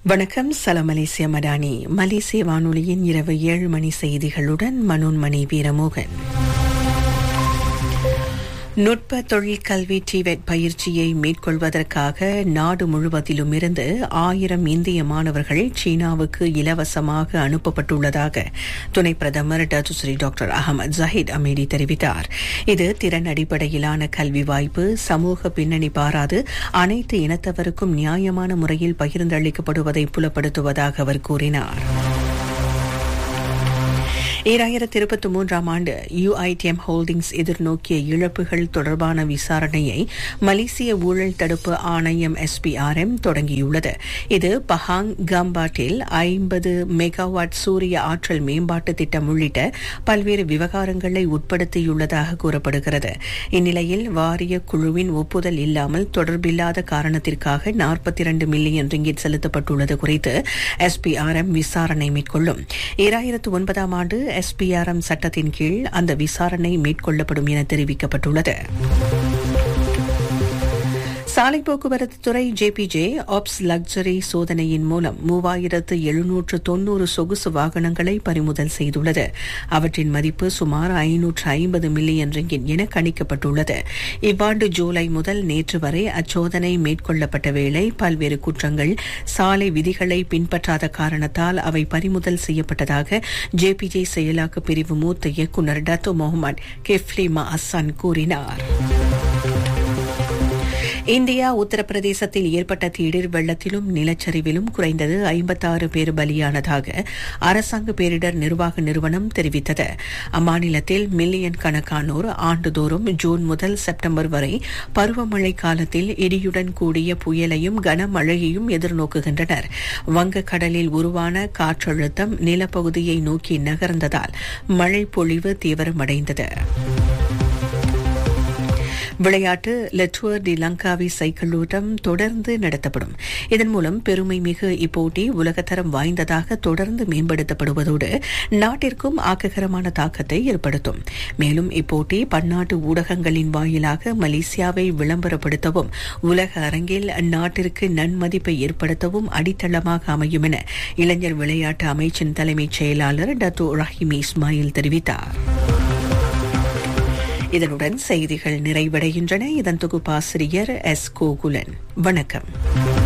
வணக்கம் சலாம் மலேசிய மடானி மலேசிய வானொலியின் இரவு ஏழு மணி செய்திகளுடன் மனோன்மணி வீரமோகன் நுட்ப தொழில் கல்வி டிவெட் பயிற்சியை மேற்கொள்வதற்காக நாடு முழுவதிலும் இருந்து ஆயிரம் இந்திய மாணவர்கள் சீனாவுக்கு இலவசமாக அனுப்பப்பட்டுள்ளதாக துணை பிரதமர் Datuk Seri doctor Ahmad Zahid Hamidi தெரிவித்தார் இது திறன் அடிப்படையிலான கல்வி வாய்ப்பு சமூக பின்னணி பாராது அனைத்து இனத்தவருக்கும் நியாயமான முறையில் பகிர்ந்தளிக்கப்படுவதை புலப்படுத்துவதாக அவர் கூறினார் ஈராயிரத்தி இருபத்தி மூன்றாம் ஆண்டு யுஐடிஎம் ஹோல்டிங்ஸ் எதிர்நோக்கிய இழப்புகள் தொடர்பான விசாரணையை மலேசிய ஊழல் தடுப்பு ஆணையம் எஸ்பிஆர்எம் தொடங்கியுள்ளது இது பஹாங் கம்பாட்டில் ஐம்பது மெகாவாட் சூரிய ஆற்றல் மேம்பாட்டு திட்டம் உள்ளிட்ட பல்வேறு விவகாரங்களை உட்படுத்தியுள்ளதாக கூறப்படுகிறது இந்நிலையில் வாரிய குழுவின் ஒப்புதல் இல்லாமல் தொடர்பில்லாத காரணத்திற்காக நாற்பத்தி இரண்டு மில்லியன் ரிங்கிட் செலுத்தப்பட்டுள்ளது குறித்து எஸ்பிஆர்எம் விசாரணை மேற்கொள்ளும் ஈராயிரத்து ஒன்பதாம் ஆண்டு எஸ்பிஆர்எம் சட்டத்தின் கீழ் அந்த விசாரணை மேற்கொள்ளப்படும் என தெரிவிக்கப்பட்டுள்ளது சாலை போக்குவரத்து துறை ஜேபிஜே ஆப்ஸ் லக்ஸரி சோதனையின் மூலம் மூவாயிரத்து எழுநூற்று தொன்னூறு சொகுசு வாகனங்களை பறிமுதல் செய்துள்ளது அவற்றின் மதிப்பு சுமார் ஐநூற்று ஐம்பது மில்லியன் ரிங்கின் என கணிக்கப்பட்டுள்ளது இவ்வாண்டு ஜூலை முதல் நேற்று வரை அச்சோதனை மேற்கொள்ளப்பட்ட வேளை பல்வேறு குற்றங்கள் சாலை விதிகளை பின்பற்றாத காரணத்தால் அவை பறிமுதல் செய்யப்பட்டதாக ஜேபிஜே செயலாக்க பிரிவு மூத்த இயக்குநர் டத்தோ முகமது கெஃப்லிமா அசான் கூறினார் இந்தியா உத்தரப்பிரதேசத்தில் ஏற்பட்ட திடீர் வெள்ளத்திலும் நிலச்சரிவிலும் குறைந்தது ஐம்பத்தாறு பேர் பலியானதாக அரசாங்க பேரிடர் நிர்வாக நிறுவனம் தெரிவித்தது அம்மாநிலத்தில் மில்லியன் கணக்கானோர் ஆண்டுதோறும் ஜூன் முதல் செப்டம்பர் வரை பருவமழை காலத்தில் இடியுடன் கூடிய புயலையும் கனமழையையும் எதிர்நோக்குகின்றனர் வங்கக்கடலில் உருவான காற்றழுத்தம் நிலப்பகுதியை நோக்கி நகர்ந்ததால் மழை பொழிவு தீவிரமடைந்தது விளையாட்டு லெட்டுவர் டி லங்காவி சைக்கிள் ஓட்டம் தொடர்ந்து நடத்தப்படும் இதன் மூலம் பெருமை மிகு இப்போட்டி உலகத்தரம் வாய்ந்ததாக தொடர்ந்து மேம்படுத்தப்படுவதோடு நாட்டிற்கும் ஆக்ககரமான தாக்கத்தை ஏற்படுத்தும் மேலும் இப்போட்டி பன்னாட்டு ஊடகங்களின் வாயிலாக மலேசியாவை விளம்பரப்படுத்தவும் உலக அரங்கில் நாட்டிற்கு நன்மதிப்பை ஏற்படுத்தவும் அடித்தளமாக அமையும் என இளைஞர் விளையாட்டு அமைச்சின் தலைமைச் செயலாளர் டத்தோ ரஹீம் இஸ்மாயில் தெரிவித்தார் இதனுடன் செய்திகள் நிறைவடைகின்றன இதன் தொகுப்பாசிரியர் எஸ் கோகுலன் வணக்கம்